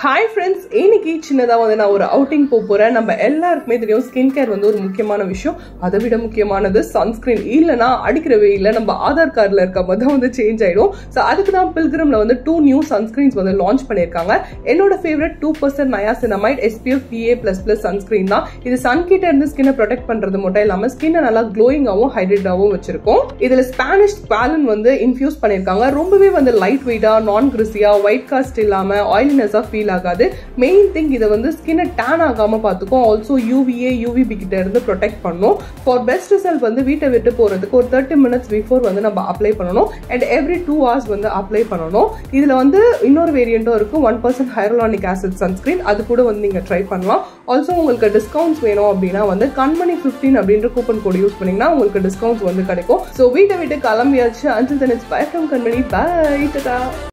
hi friends இன்னைக்கு சின்னதாக வந்து நான் ஒரு அவுட்டிங் போக போகிறேன் நம்ம எல்லாருக்குமே தெரியும் ஸ்கின் கேர் வந்து ஒரு முக்கியமான விஷயம் அதை விட முக்கியமானது சன்ஸ்கிரீன் இல்லைனா அடிக்கிற வெயில நம்ம ஆதார் கார்டில் இருக்க மாதிரி தான் வந்து சேஞ்ச் ஆயிடும் ஸோ அதுக்கு தான் பில்கிரமில் வந்து டூ நியூ சன்ஸ்கிரீன்ஸ் வந்து லான்ச் பண்ணியிருக்காங்க என்னோட favourite two percent niacinamide SPF PA plus plus sunscreen தான் இது சன் கிட்ட இருந்து ஸ்கின்னை ப்ரொடெக்ட் பண்ணுறது மட்டும் இல்லாமல் ஸ்கின்னை நல்லா க்ளோயிங்காகவும் ஹைட்ரேட்டாகவும் வச்சிருக்கும் இதில் ஸ்பானிஷ் பாலன் வந்து இன்ஃபியூஸ் பண்ணியிருக்காங்க ரொம்பவே வந்து லைட் வெயிட்டாக நான் கிறிஸியா ஒயிட் காஸ்ட் இல்லாமல் ஆயிலினஸாக ஃபீல் ஆகாது மெயின் திங் இதை வந்து ஸ்கின்னை டேன் ஆகாம பார்த்துக்கும் ஆல்சோ யூவிஏ யூவிபி கிட்ட இருந்து ப்ரொடெக்ட் பண்ணும் ஃபார் பெஸ்ட் ரிசல்ட் வந்து வீட்டை விட்டு போறதுக்கு ஒரு தேர்ட்டி மினிட்ஸ் பிஃபோர் வந்து நம்ம அப்ளை பண்ணணும் அண்ட் எவ்ரி டூ ஹவர்ஸ் வந்து அப்ளை பண்ணணும் இதுல வந்து இன்னொரு வேரியண்ட்டும் இருக்கு one percent hyaluronic acid sunscreen அது கூட வந்து நீங்க ட்ரை பண்ணலாம் ஆல்சோ உங்களுக்கு டிஸ்கவுண்ட்ஸ் வேணும் அப்படின்னா வந்து கண்மணி ஃபிஃப்டீன் அப்படின்ற கூப்பன் கோட் யூஸ் பண்ணீங்கன்னா உங்களுக்கு டிஸ்கவுண்ட்ஸ் வந்து கிடைக்கும் ஸோ வீட்டை விட்டு கிளம்பியாச்சு அஞ்சல் தன் it's bye from Kanmani by